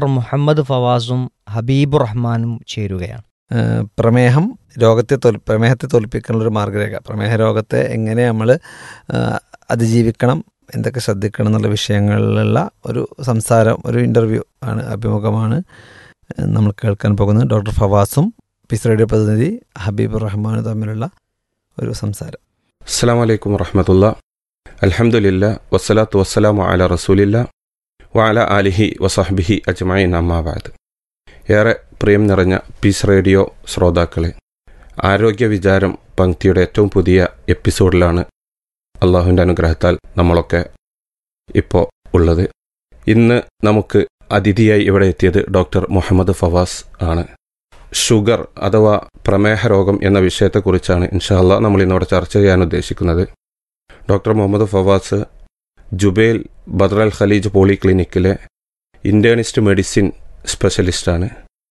Doctor Muhammad ഫവാസും ഹബീബുർ റഹ്മാനും ചേരുകയാണ് ഏഹ് പ്രമേഹം രോഗത്തെ തോൽ പ്രമേഹത്തെ തോൽപ്പിക്കാനുള്ള ഒരു മാർഗ്ഗരേഖ പ്രമേഹ രോഗത്തെ എങ്ങനെ നമ്മൾ അതിജീവിക്കണം എന്തൊക്കെ ശ്രദ്ധിക്കണം എന്നുള്ള വിഷയങ്ങളിലുള്ള ഒരു സംസാരം ഒരു ഇൻ്റർവ്യൂ ആണ് അഭിമുഖമാണ് ഏഹ് നമ്മൾ കേൾക്കാൻ പോകുന്നത് ഡോക്ടർ ഫവാസും പീസ് റേഡിയോ പ്രതിനിധി ഹബീബ് റഹ്മാനും തമ്മിലുള്ള ഒരു സംസാരം അസ്സാം വലൈക്കും വറഹമത്തുള്ള അലഹമുല്ല വസ്സലാത്തു വസ്സലാമു അല റസൂലില്ല വഅല ആലിഹി വസഹ്ബിഹി അജ്മൈൻ അമ്മാബാദ് ഏറെ പ്രിയം നിറഞ്ഞ പീസ് റേഡിയോ ശ്രോതാക്കളെ ആരോഗ്യ വിചാരം പങ്ക്തിയുടെ ഏറ്റവും പുതിയ എപ്പിസോഡിലാണ് അള്ളാഹുവിൻ്റെ അനുഗ്രഹത്താൽ നമ്മളൊക്കെ ഇപ്പോൾ ഉള്ളത് ഇന്ന് നമുക്ക് അതിഥിയായി ഇവിടെ എത്തിയത് ഡോക്ടർ മുഹമ്മദ് ഫവാസ് ആണ് ഷുഗർ അഥവാ പ്രമേഹ രോഗം എന്ന വിഷയത്തെക്കുറിച്ചാണ് ഇൻഷാല്ല നമ്മൾ ഇന്നിവിടെ ചർച്ച ചെയ്യാൻ ഉദ്ദേശിക്കുന്നത് doctor Muhammad Fawaz Jubail Badr Al Khaleej പോളിക്ലിനിക്കിലെ ഇൻറ്റേണിസ്റ്റ് മെഡിസിൻ സ്പെഷ്യലിസ്റ്റാണ്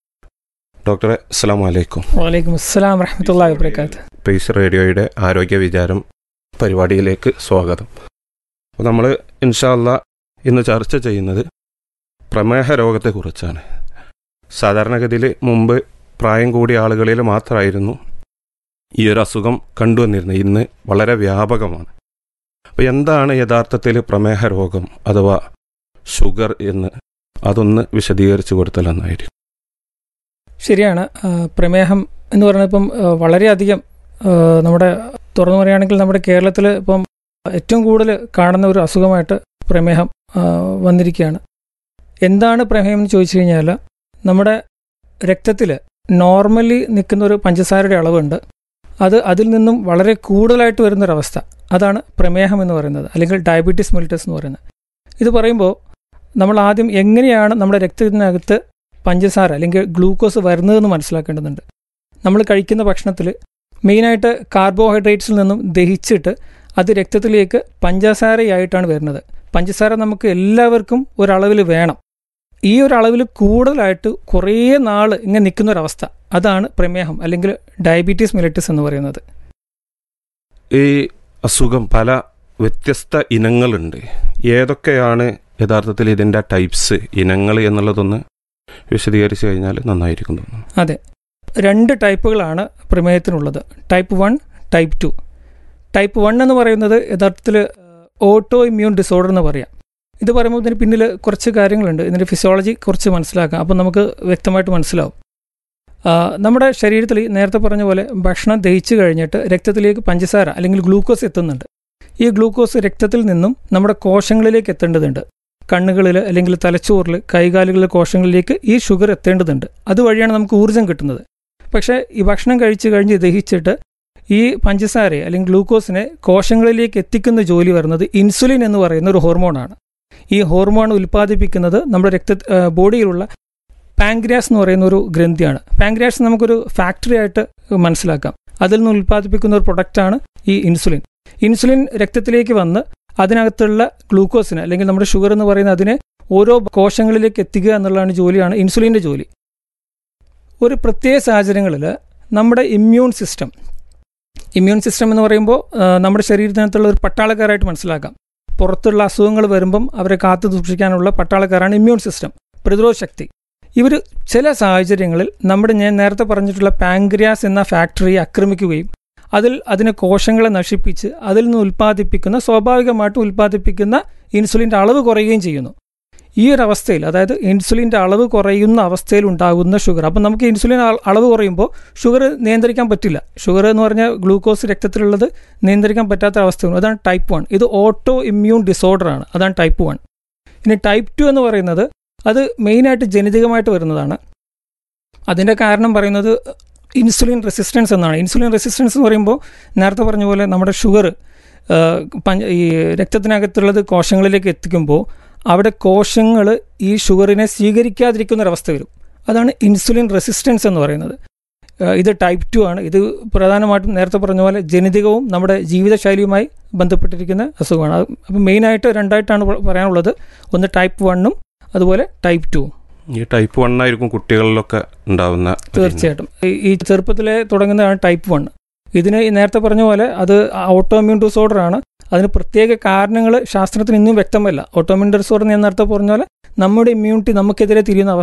ഡോക്ടറെ അസ്സാം വലൈക്കും വലൈക്കും അസ്സലാം വറഹമത്തല്ലാ വബർക്കാത്ത് പേസ് റേഡിയോയുടെ ആരോഗ്യ വിചാരം പരിപാടിയിലേക്ക് സ്വാഗതം അപ്പോൾ നമ്മൾ ഇൻഷാല്ല ഇന്ന് ചർച്ച ചെയ്യുന്നത് പ്രമേഹ രോഗത്തെക്കുറിച്ചാണ് സാധാരണഗതിയിൽ മുമ്പ് പ്രായം കൂടിയ ആളുകളിൽ മാത്രമായിരുന്നു ഈ ഒരു അസുഖം കണ്ടുവന്നിരുന്നത് ഇന്ന് വളരെ വ്യാപകമാണ് അപ്പോൾ എന്താണ് യഥാർത്ഥത്തിൽ പ്രമേഹ രോഗം അഥവാ ഷുഗർ എന്ന് അതൊന്ന് വിശദീകരിച്ചു കൊടുത്താൽ നന്നായിരിക്കും ശരിയാണ് ആ, പ്രമേഹം എന്ന് പറയുന്നത് ഇപ്പം ആ, വളരെയധികം ആ, നമ്മുടെ തുറന്നു പറയുകയാണെങ്കിൽ നമ്മുടെ കേരളത്തിൽ ഇപ്പം ഏറ്റവും കൂടുതൽ കാണുന്ന ഒരു അസുഖമായിട്ട് പ്രമേഹം ആ, വന്നിരിക്കുകയാണ് എന്താണ് പ്രമേഹം എന്ന് ചോദിച്ചു കഴിഞ്ഞാൽ നമ്മുടെ രക്തത്തിൽ നോർമലി നിൽക്കുന്ന ഒരു പഞ്ചസാരയുടെ അളവുണ്ട് അത് അതിൽ നിന്നും വളരെ കൂടുതലായിട്ട് വരുന്നൊരവസ്ഥ അതാണ് പ്രമേഹം എന്ന് പറയുന്നത് അല്ലെങ്കിൽ ഡയബറ്റീസ് മെലിറ്റസ് എന്ന് പറയുന്നത് ഇത് പറയുമ്പോൾ നമ്മൾ ആദ്യം എങ്ങനെയാണ് നമ്മുടെ രക്തത്തിനകത്ത് പഞ്ചസാര അല്ലെങ്കിൽ ഗ്ലൂക്കോസ് വരുന്നതെന്ന് മനസ്സിലാക്കേണ്ടതുണ്ട് നമ്മൾ കഴിക്കുന്ന ഭക്ഷണത്തിൽ മെയിനായിട്ട് കാർബോഹൈഡ്രേറ്റ്സിൽ നിന്നും ദഹിച്ചിട്ട് അത് രക്തത്തിലേക്ക് പഞ്ചസാരയായിട്ടാണ് വരുന്നത് പഞ്ചസാര നമുക്ക് എല്ലാവർക്കും ഒരളവിൽ വേണം ഈ ഒരു അളവിൽ കൂടുതലായിട്ട് കുറേ നാൾ ഇങ്ങനെ നിൽക്കുന്ന ഒരവസ്ഥ അതാണ് പ്രമേഹം അല്ലെങ്കിൽ ഡയബറ്റീസ് മെലിറ്റസ് എന്ന് പറയുന്നത് ഈ അസുഖം പല വ്യത്യസ്ത ഇനങ്ങളുണ്ട് ഏതൊക്കെയാണ് യഥാർത്ഥത്തിൽ ഇതിൻ്റെ ടൈപ്സ് ഇനങ്ങൾ എന്നുള്ളതൊന്ന് വിശദീകരിച്ചു കഴിഞ്ഞാൽ നന്നായിരിക്കും തോന്നുന്നു അതെ രണ്ട് ടൈപ്പുകളാണ് പ്രമേഹത്തിനുള്ളത് type one type two type one എന്ന് പറയുന്നത് യഥാർത്ഥത്തിൽ ഓട്ടോ ഇമ്മ്യൂൺ ഡിസോർഡർ എന്ന് പറയാം ഇത് പറയുമ്പോൾ ഇതിന് പിന്നിൽ കുറച്ച് കാര്യങ്ങളുണ്ട് ഇതിൻ്റെ ഫിസിയോളജി കുറച്ച് മനസ്സിലാക്കാം അപ്പം നമുക്ക് വ്യക്തമായിട്ട് മനസ്സിലാവും ആ, നമ്മുടെ ശരീരത്തിൽ നേരത്തെ പറഞ്ഞ പോലെ ഭക്ഷണം ദഹിച്ചു കഴിഞ്ഞിട്ട് രക്തത്തിലേക്ക് പഞ്ചസാര അല്ലെങ്കിൽ ഗ്ലൂക്കോസ് എത്തുന്നുണ്ട് ഈ ഗ്ലൂക്കോസ് രക്തത്തിൽ നിന്നും നമ്മുടെ കോശങ്ങളിലേക്ക് എത്തേണ്ടതുണ്ട് കണ്ണുകളിൽ അല്ലെങ്കിൽ തലച്ചോറിൽ കൈകാലുകളിലെ കോശങ്ങളിലേക്ക് ഈ ഷുഗർ എത്തേണ്ടതുണ്ട് അതുവഴിയാണ് നമുക്ക് ഊർജ്ജം കിട്ടുന്നത് പക്ഷേ ഈ ഭക്ഷണം കഴിച്ചു കഴിഞ്ഞ് ദഹിച്ചിട്ട് ഈ പഞ്ചസാരയെ അല്ലെങ്കിൽ ഗ്ലൂക്കോസിനെ കോശങ്ങളിലേക്ക് എത്തിക്കുന്ന ജോലി വരുന്നത് ഇൻസുലിൻ എന്ന് പറയുന്ന ഒരു ഹോർമോണാണ് ഈ ഹോർമോൺ ഉൽപ്പാദിപ്പിക്കുന്നത് നമ്മുടെ രക്ത ആ, ബോഡിയിലുള്ള പാങ്ക്രിയാസ് എന്ന് പറയുന്ന ഒരു ഗ്രന്ഥിയാണ് പാങ്ക്രിയാസ് നമുക്കൊരു ഫാക്ടറി ആയിട്ട് മനസ്സിലാക്കാം അതിൽ നിന്ന് ഉൽപ്പാദിപ്പിക്കുന്ന ഒരു പ്രൊഡക്റ്റാണ് ഈ ഇൻസുലിൻ ഇൻസുലിൻ രക്തത്തിലേക്ക് വന്ന് അതിനകത്തുള്ള ഗ്ലൂക്കോസിന് അല്ലെങ്കിൽ നമ്മുടെ ഷുഗർ എന്ന് പറയുന്ന അതിനെ ഓരോ കോശങ്ങളിലേക്ക് എത്തിക്കുക എന്നുള്ളതാണ് ജോലിയാണ് ഇൻസുലിൻ്റെ ജോലി ഒരു പ്രത്യേക സാഹചര്യങ്ങളിൽ നമ്മുടെ ഇമ്മ്യൂൺ സിസ്റ്റം ഇമ്മ്യൂൺ സിസ്റ്റം എന്ന് പറയുമ്പോൾ ആ, നമ്മുടെ ശരീരത്തിനകത്തുള്ള ഒരു പട്ടാളക്കാരായിട്ട് മനസ്സിലാക്കാം പുറത്തുള്ള അസുഖങ്ങൾ വരുമ്പം അവരെ കാത്തു സൂക്ഷിക്കാനുള്ള പട്ടാളക്കാരാണ് ഇമ്മ്യൂൺ സിസ്റ്റം പ്രതിരോധ ശക്തി ഇവർ ചില സാഹചര്യങ്ങളിൽ നമ്മുടെ ഞാൻ നേരത്തെ പറഞ്ഞിട്ടുള്ള പാങ്ക്രിയാസ് എന്ന ഫാക്ടറിയെ ആക്രമിക്കുകയും അതിൽ അതിനെ കോശങ്ങളെ നശിപ്പിച്ച് അതിൽ നിന്ന് ഉൽപ്പാദിപ്പിക്കുന്ന സ്വാഭാവികമായിട്ടും ഉൽപ്പാദിപ്പിക്കുന്ന ഇൻസുലിൻ്റെ അളവ് കുറയുകയും ചെയ്യുന്നു ഈ ഒരു അവസ്ഥയിൽ അതായത് ഇൻസുലിൻ്റെ അളവ് കുറയുന്ന അവസ്ഥയിൽ ഉണ്ടാകുന്ന ഷുഗർ അപ്പം നമുക്ക് ഇൻസുലിൻ അള- അളവ് കുറയുമ്പോൾ ഷുഗർ നിയന്ത്രിക്കാൻ പറ്റില്ല ഷുഗർ എന്ന് പറഞ്ഞാൽ ഗ്ലൂക്കോസ് രക്തത്തിലുള്ളത് നിയന്ത്രിക്കാൻ പറ്റാത്ത അവസ്ഥയാണ് അതാണ് ടൈപ്പ് വൺ ഇത് ഓട്ടോ ഇമ്മ്യൂൺ ഡിസോർഡർ ആണ് അതാണ് ടൈപ്പ് വൺ ഇനി ടൈപ്പ് ടു എന്ന് പറയുന്നത് അത് മെയിനായിട്ട് ജനിതകമായിട്ട് വരുന്നതാണ് അതിൻ്റെ കാരണം പറയുന്നത് ഇൻസുലിൻ റെസിസ്റ്റൻസ് എന്നാണ് ഇൻസുലിൻ റെസിസ്റ്റൻസ് എന്ന് പറയുമ്പോൾ നേരത്തെ പറഞ്ഞ പോലെ നമ്മുടെ ഷുഗർ ഈ രക്തത്തിനകത്തുള്ളത് കോശങ്ങളിലേക്ക് എത്തിക്കുമ്പോൾ അവിടെ കോശങ്ങൾ ഈ ഷുഗറിനെ സ്വീകരിക്കാതിരിക്കുന്ന ഒരവസ്ഥ വരും അതാണ് ഇൻസുലിൻ റെസിസ്റ്റൻസ് എന്ന് പറയുന്നത് ആ, ഇത് ടൈപ്പ് ടു ആണ് ഇത് പ്രധാനമായിട്ടും നേരത്തെ പറഞ്ഞ പോലെ ജനിതകവും നമ്മുടെ ജീവിതശൈലിയുമായി ബന്ധപ്പെട്ടിരിക്കുന്ന അസുഖമാണ് അത് അപ്പം മെയിനായിട്ട് രണ്ടായിട്ടാണ് പ- പറയാനുള്ളത് ഒന്ന് ടൈപ്പ് വണ്ണും അതുപോലെ ടൈപ്പ് ടു ഈ ടൈപ്പ് വൺ ആയിരിക്കും കുട്ടികളിലൊക്കെ ഉണ്ടാവുന്ന ഒരു ഇനം. തീർച്ചയായിട്ടും ഈ- ഈ ചെറുപ്പത്തിലെ തുടങ്ങുന്നതാണ് ടൈപ്പ് വൺ ഇതിന് ഈ നേരത്തെ പറഞ്ഞ പോലെ അത് ഓട്ടോമ്യൂൺ ഡിസോർഡർ ആണ് അതിന് പ്രത്യേക കാരണങ്ങൾ ശാസ്ത്രത്തിന് ഇന്നും വ്യക്തമല്ല ഓട്ടോമ്യൂൺ ഡിസോർഡർ ഞാൻ നേരത്തെ പറഞ്ഞ പോലെ നമ്മുടെ ഇമ്മ്യൂണിറ്റി നമുക്കെതിരെ തിരിയുന്ന അവസ്ഥ